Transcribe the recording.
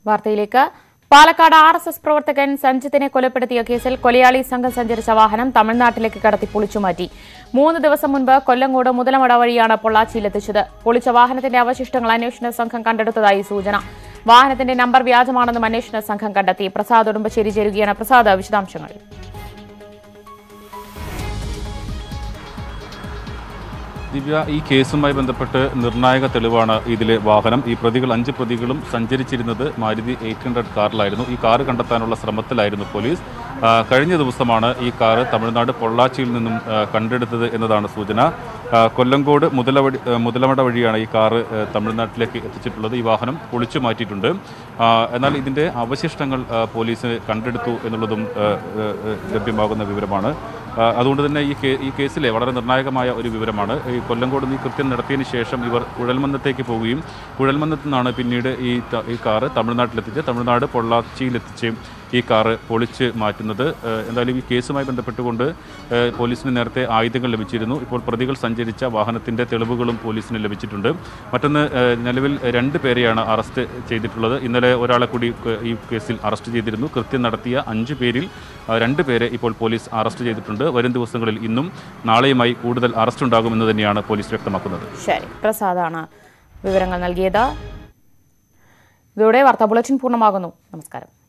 വാർത്തയിലേക്ക് Palakkad R S S പ്രവർത്തകൻ സഞ്ജിത്തിനെ കൊലപ്പെടുത്തിയ കേസിൽ കൊലയാളി സംഘം സഞ്ചരിച്ച വാഹനം തമിഴ്നാട്ടിലേക്ക് കടത്തി പൊളിച്ചുമാറ്റി മൂന്ന് ദിവസം മുൻപ് കൊല്ലങ്കോട് മുതലമട വഴിയാണ് പൊള്ളാച്ചിയിലെത്തിച്ചത് പൊളിച്ച വാഹനത്തിന്റെ അവശിഷ്ടങ്ങൾ അന്വേഷണ സംഘം കണ്ടെടുത്തതായി സൂചന വാഹനത്തിന്റെ നമ്പർ വ്യാജമാണെന്നും അന്വേഷണ സംഘം കണ്ടെത്തി പ്രസാദ് ഉടുമ്പശ്ശേരി ചേരുകയാണ് പ്രസാദ് വിശദാംശങ്ങൾ ദിവ്യ ഈ കേസുമായി ബന്ധപ്പെട്ട് നിർണായക തെളിവാണ് ഇതിലെ വാഹനം ഈ പ്രതികൾ അഞ്ച് പ്രതികളും സഞ്ചരിച്ചിരുന്നത് മാരുതി എയ്റ്റ് ഹൺഡ്രഡ് കാറിലായിരുന്നു ഈ കാറ് കണ്ടെത്താനുള്ള ശ്രമത്തിലായിരുന്നു പോലീസ് ആ, കഴിഞ്ഞ ദിവസമാണ് ഈ കാറ് തമിഴ്നാട് പൊള്ളാച്ചിയിൽ നിന്നും ആ, കണ്ടെടുത്തത് എന്നതാണ് സൂചന ആ, കൊല്ലങ്കോട് മുതലവടി ആ, മുതലമട വഴിയാണ് ഈ കാറ് ആ, തമിഴ്നാട്ടിലേക്ക് എത്തിച്ചിട്ടുള്ളത് ഈ വാഹനം പൊളിച്ചു മാറ്റിയിട്ടുണ്ട് ആ, എന്നാൽ ഇതിൻ്റെ അവശിഷ്ടങ്ങൾ ആ, പോലീസ് കണ്ടെടുത്തു എന്നുള്ളതും ആ, ആ, ആ, ലഭ്യമാകുന്ന വിവരമാണ് ആ, അതുകൊണ്ട് തന്നെ ഈ കേ ഈ കേസിലെ വളരെ നിർണായകമായ ഒരു വിവരമാണ് ഈ കൊല്ലങ്കോട് നിന്ന് ഈ കൃത്യം നടത്തിയതിന് ശേഷം ഇവർ കുഴൽമന്നത്തേക്ക് പോവുകയും കുഴൽമന്നത്തു നിന്നാണ് പിന്നീട് ഈ ത- ഈ കാറ് തമിഴ്നാട്ടിലെത്തിച്ച് തമിഴ്നാട് പൊള്ളാച്ചിയിലെത്തിച്ച് ഈ കാറ് പൊളിച്ച് മാറ്റുന്നത് ഏഹ് എന്തായാലും ഈ കേസുമായി ബന്ധപ്പെട്ടുകൊണ്ട് ഏഹ് പോലീസിന് നേരത്തെ ആയുധങ്ങൾ ലഭിച്ചിരുന്നു ഇപ്പോൾ പ്രതികൾ സഞ്ചരിച്ച വാഹനത്തിൻ്റെ തെളിവുകളും പോലീസിന് ലഭിച്ചിട്ടുണ്ട് മറ്റൊന്ന് ഏഹ് നിലവിൽ രണ്ട് പേരെയാണ് അറസ്റ്റ് ചെയ്തിട്ടുള്ളത് ഇന്നലെ ഒരാളെ കൂടി ക- ഈ കേസിൽ അറസ്റ്റ് ചെയ്തിരുന്നു കൃത്യം നടത്തിയ അഞ്ച് പേരിൽ ആ, രണ്ട് പേരെ ഇപ്പോൾ പോലീസ് അറസ്റ്റ് ചെയ്തിട്ടുണ്ട് വരും ദിവസങ്ങളിൽ ഇന്നും നാളെയുമായി കൂടുതൽ അറസ്റ്റ് ഉണ്ടാകുമെന്ന് തന്നെയാണ് പോലീസ് വ്യക്തമാക്കുന്നത് ശരി പ്രസാദാണ് വിവരങ്ങൾ നൽകിയത് ഇതോടെ വാർത്താ ബുള്ളറ്റിൻ പൂർണ്ണമാകുന്നു നമസ്കാരം